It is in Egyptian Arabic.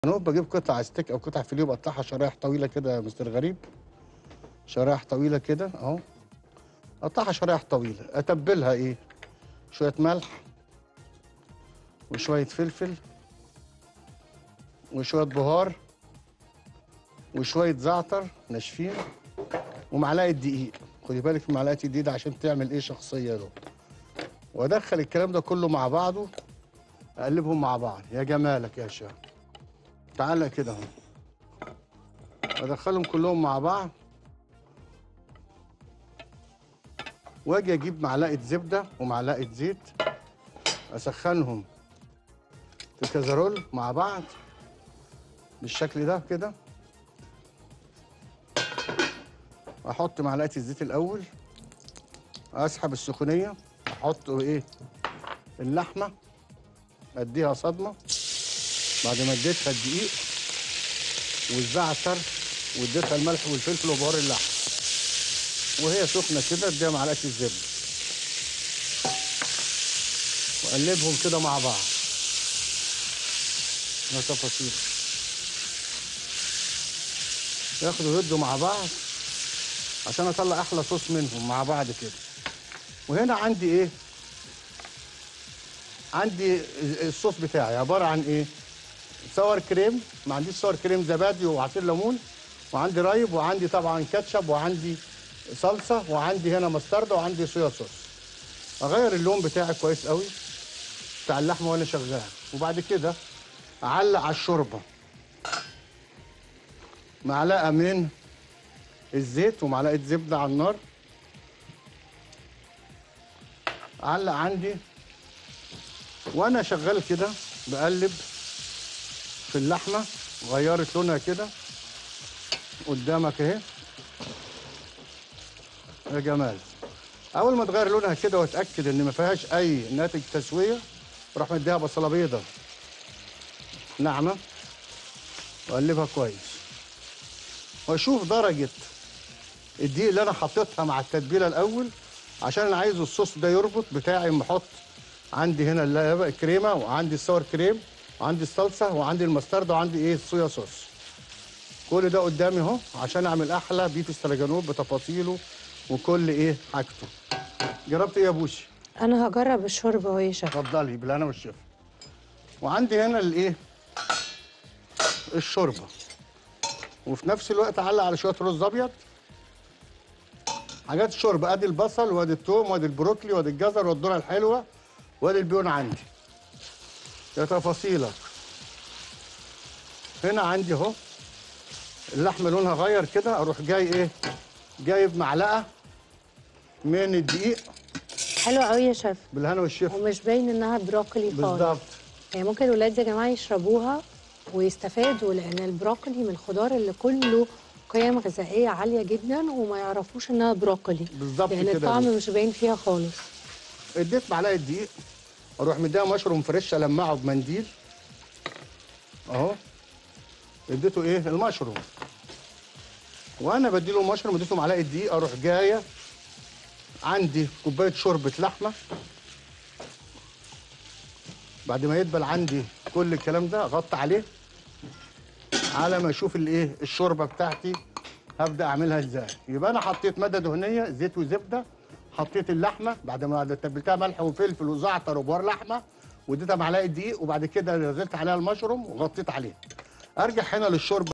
انا بجيب قطع ستيك او قطع فيليه بقطعها شرايح طويله كده يا مستر غريب شرايح طويله كده اهو اقطعها شرايح طويله اتبلها ايه شويه ملح وشويه فلفل وشويه بهار وشويه زعتر ناشفين ومعلقه دقيق خدي بالك من معلقه الدقيق ده عشان تعمل ايه شخصيه له وادخل الكلام ده كله مع بعضه اقلبهم مع بعض يا جمالك يا شيخ تعالى كده اهو ادخلهم كلهم مع بعض واجي اجيب معلقه زبده ومعلقه زيت اسخنهم في كازرول مع بعض بالشكل ده كده احط معلقه الزيت الاول اسحب السخونيه احط ايه اللحمه اديها صدمه بعد ما اديتها الدقيق والزعتر واديتها الملح والفلفل وبهار اللحم وهي سخنه كده اديها معلقه الزبده واقلبهم كده مع بعض ده تفاصيل ياخدوا يدوا مع بعض عشان اطلع احلى صوص منهم مع بعض كده وهنا عندي ايه عندي الصوص بتاعي عباره عن ايه سوار كريم ما عنديش سوار كريم زبادي وعصير ليمون وعندي رايب وعندي طبعا كاتشب وعندي صلصه وعندي هنا مستردة وعندي صويا صوص اغير اللون بتاعي كويس قوي بتاع اللحمه وانا شغال وبعد كده اعلق على الشوربه معلقه من الزيت ومعلقه زبده على النار اعلق عندي وانا شغال كده بقلب في اللحمه غيرت لونها كده قدامك اهي يا جمال اول ما تغير لونها كده واتاكد ان ما فيهاش اي ناتج تسويه اروح مديها بصله بيضه ناعمه واقلبها كويس واشوف درجه الدقيق اللي انا حطيتها مع التتبيله الاول عشان انا عايز الصوص ده يربط بتاعي اما احط عندي هنا اللي- الكريمه وعندي السور كريم وعندي الصلصه وعندي المستردة وعندي ايه الصويا صوص كل ده قدامي اهو عشان اعمل احلى بيف استراجانوف بتفاصيله وكل ايه حاجته جربت ايه يا بوشي انا هجرب الشوربه وهي شغاله اتفضلي بالهنا والشفا وعندي هنا الايه الشوربه وفي نفس الوقت اعلق على شويه رز ابيض حاجات الشوربه ادي البصل وادي الثوم وادي البروكلي وادي الجزر والذره الحلوه وادي البيون عندي يا تفاصيلك هنا عندي اهو اللحمه لونها غير كده اروح جاي ايه جايب معلقه من الدقيق حلوه قوي يا شيف بالهنا والشفا ومش باين انها بروكلي خالص بالظبط يعني ممكن الولاد يا جماعه يشربوها ويستفادوا لان البروكلي من الخضار اللي كله قيم غذائيه عاليه جدا وما يعرفوش انها بروكلي بالظبط لان كده الطعم يا مش باين فيها خالص اديت معلقه دقيق اروح مديها مشروم فريش المعه بمنديل اهو اديته ايه المشروم وانا بديله مشروم اديته معلقه دقيق اروح جايه عندي كوبايه شوربه لحمه بعد ما يدبل عندي كل الكلام ده اغطي عليه على ما اشوف الايه الشوربه بتاعتي هبدا اعملها ازاي يبقى انا حطيت ماده دهنيه زيت وزبده حطيت اللحمه بعد ما تبلتها ملح وفلفل وزعتر وبهار لحمه واديتها معلقه دقيق وبعد كده نزلت عليها المشروم وغطيت عليها ارجع هنا للشوربه